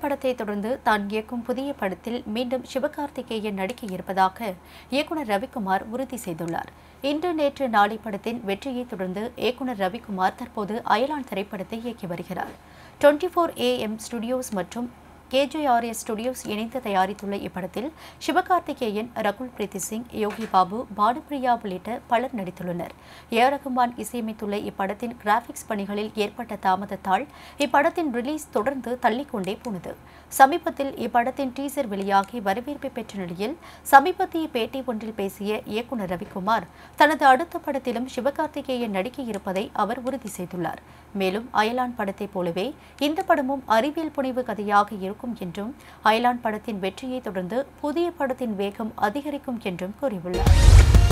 படத்தை தொடர்ந்து தான் இயக்கும் புதிய படத்தில் மீண்டும் சிவகார்த்திகேயன் நடிக்க இருப்பதாக இயக்குனர் ரவிக்குமார் உறுதி செய்துள்ளார் இன்று நேற்று நாளை படத்தின் வெற்றியை தொடர்ந்து இயக்குனர் ரவிக்குமார் தற்போது அயலான் திரைப்படத்தை இயக்கி வருகிறார் டுவெண்ட்டி ஃபோர் ஏஎம் ஸ்டுடியோஸ் மற்றும் கேஜேஆர்எஸ் ஸ்டுடியோஸ் இணைந்து தயாரித்துள்ள இப்படத்தில் சிவகார்த்திகேயன் ரகுல் பிரீத்தி சிங் யோகி பாபு பானுபிரியா உள்ளிட்ட பலர் நடித்துள்ளனர் ஏ ஆர் ரகுமான் இசையமைத்துள்ள இப்படத்தின் கிராபிக்ஸ் பணிகளில் ஏற்பட்ட தாமதத்தால் இப்படத்தின் ரிலீஸ் தொடர்ந்து தள்ளிக்கொண்டே போனது சமீபத்தில் இப்படத்தின் டீசர் வெளியாகி வரவேற்பை பெற்ற நிலையில் சமீபத்திய பேட்டி ஒன்றில் பேசிய இயக்குனர் ரவிக்குமார் தனது அடுத்த படத்திலும் சிவகார்த்திகேயன் நடிக்க இருப்பதை அவர் உறுதி செய்துள்ளார் மேலும் அயலான் படத்தைப் போலவே இந்த படமும் அறிவியல் புனைவு கதையாக இருக்கும் என்றும் அயலான் படத்தின் வெற்றியை தொடர்ந்து புதிய படத்தின் வேகம் அதிகரிக்கும் என்றும் கூறியுள்ளார்